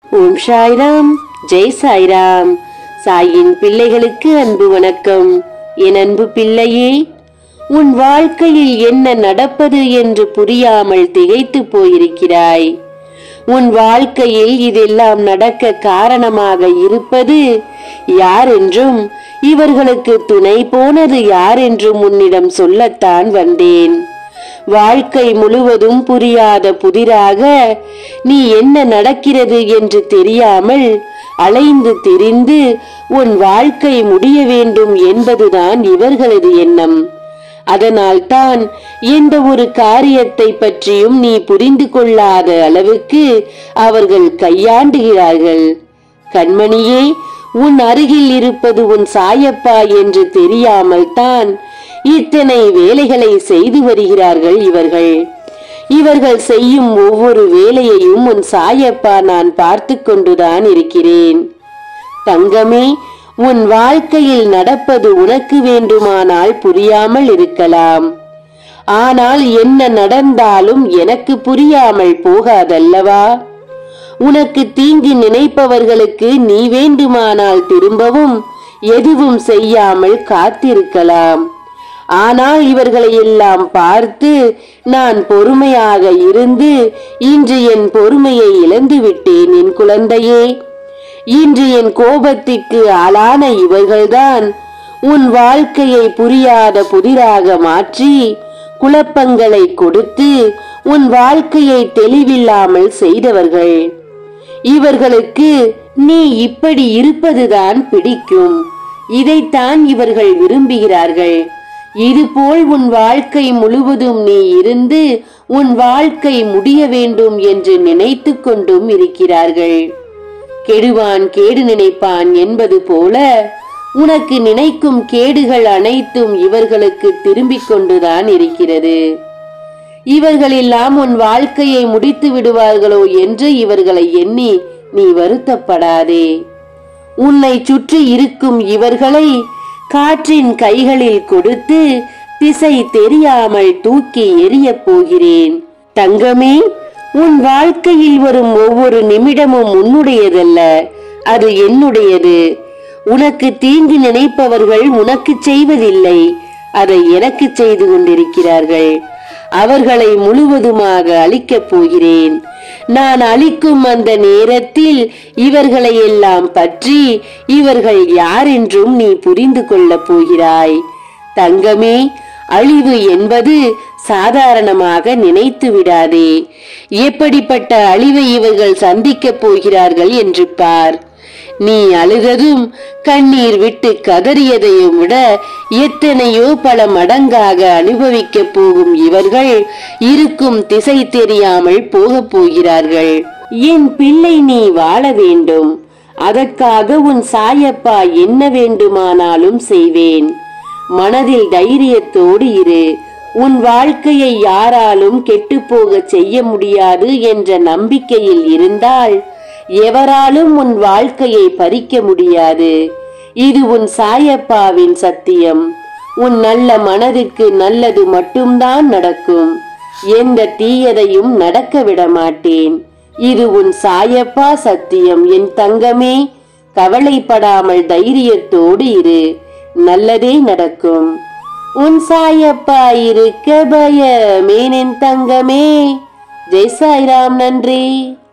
ஓம் சாய்ராம் ஜெய் சாய்ராம் சாயின் பிள்ளைகளுக்கு அன்பு வணக்கம் என் அன்பு பிள்ளையே உன் வாழ்க்கையில் என்ன நடப்பது என்று புரியாமல் திகைத்து போயிருக்கிறாய் உன் வாழ்க்கையில் இதெல்லாம் நடக்க காரணமாக இருப்பது யார் என்றும் இவர்களுக்கு துணை போனது யார் என்றும் உன்னிடம் சொல்லத்தான் வந்தேன் வாழ்க்கை முழுவதும் புரியாத புதிராக நீ என்ன நடக்கிறது என்று தெரியாமல் அலைந்து திரிந்து உன் வாழ்க்கை முடிய வேண்டும் என்பதுதான் இவர்களது எண்ணம் அதனால்தான் எந்த ஒரு காரியத்தை பற்றியும் நீ புரிந்து கொள்ளாத அளவுக்கு அவர்கள் கையாண்டுகிறார்கள் கண்மணியே உன் அருகில் இருப்பது உன் சாயப்பா என்று தெரியாமல் தான் இத்தனை வேலைகளை செய்து வருகிறார்கள் இவர்கள் இவர்கள் செய்யும் ஒவ்வொரு வேலையையும் உன் சாயப்பா நான் பார்த்து கொண்டுதான் இருக்கிறேன் தங்கமே உன் வாழ்க்கையில் நடப்பது உனக்கு வேண்டுமானால் புரியாமல் இருக்கலாம் ஆனால் என்ன நடந்தாலும் எனக்கு புரியாமல் போகாதல்லவா உனக்கு தீங்கு நினைப்பவர்களுக்கு நீ வேண்டுமானால் திரும்பவும் எதுவும் செய்யாமல் காத்திருக்கலாம் ஆனால் இவர்களை எல்லாம் பார்த்து நான் பொறுமையாக இருந்து இன்று என் பொறுமையை இழந்து விட்டேன் என் குழந்தையே இன்று என் கோபத்திற்கு ஆளான இவர்கள்தான் உன் வாழ்க்கையை புரியாத புதிராக மாற்றி குழப்பங்களை கொடுத்து உன் வாழ்க்கையை தெளிவில்லாமல் செய்தவர்கள் இவர்களுக்கு நீ இப்படி இருப்பதுதான் பிடிக்கும் இதைத்தான் இவர்கள் விரும்புகிறார்கள் இதுபோல் உன் வாழ்க்கை முழுவதும் நீ இருந்து உன் வாழ்க்கை முடிய வேண்டும் என்று நினைத்து கொண்டும் இருக்கிறார்கள் கெடுவான் கேடு நினைப்பான் என்பது போல உனக்கு நினைக்கும் கேடுகள் அனைத்தும் இவர்களுக்கு திரும்பிக் கொண்டுதான் இருக்கிறது இவர்களெல்லாம் உன் வாழ்க்கையை முடித்து விடுவார்களோ என்று இவர்களை எண்ணி நீ வருத்தப்படாதே உன்னை சுற்றி இருக்கும் இவர்களை காற்றின் கைகளில் கொடுத்து திசை தெரியாமல் தூக்கி எரியப் போகிறேன் தங்கமே உன் வாழ்க்கையில் வரும் ஒவ்வொரு நிமிடமும் உன்னுடையதல்ல அது என்னுடையது உனக்கு தீங்கு நினைப்பவர்கள் உனக்கு செய்வதில்லை அதை எனக்கு செய்து கொண்டிருக்கிறார்கள் அவர்களை முழுவதுமாக அழிக்கப் போகிறேன் நான் அழிக்கும் அந்த நேரத்தில் இவர்களை எல்லாம் பற்றி இவர்கள் யார் என்றும் நீ புரிந்து கொள்ளப் போகிறாய் தங்கமே அழிவு என்பது சாதாரணமாக நினைத்து விடாதே எப்படிப்பட்ட அழிவை இவர்கள் சந்திக்கப் போகிறார்கள் என்று பார் நீ அழுததும் கண்ணீர் விட்டு கதறியதையும் விட எத்தனையோ பல மடங்காக அனுபவிக்கப் போகும் இவர்கள் இருக்கும் திசை தெரியாமல் போகப் போகிறார்கள் என் பிள்ளை நீ வாழ வேண்டும் அதற்காக உன் சாயப்பா என்ன வேண்டுமானாலும் செய்வேன் மனதில் தைரியத்தோடு இரு உன் வாழ்க்கையை யாராலும் கெட்டுப்போகச் செய்ய முடியாது என்ற நம்பிக்கையில் இருந்தால் எவராலும் உன் வாழ்க்கையை பறிக்க முடியாது இது உன் சாயப்பாவின் சத்தியம் உன் நல்ல மனதுக்கு நல்லது மட்டும்தான் நடக்கும் எந்த தீயதையும் நடக்க விட மாட்டேன் இது உன் சாயப்பா சத்தியம் என் தங்கமே கவலைப்படாமல் தைரியத்தோடு இரு நல்லதே நடக்கும் உன் சாயப்பா இருக்க பயமேனின் தங்கமே ஜெய் சாய்ராம் நன்றி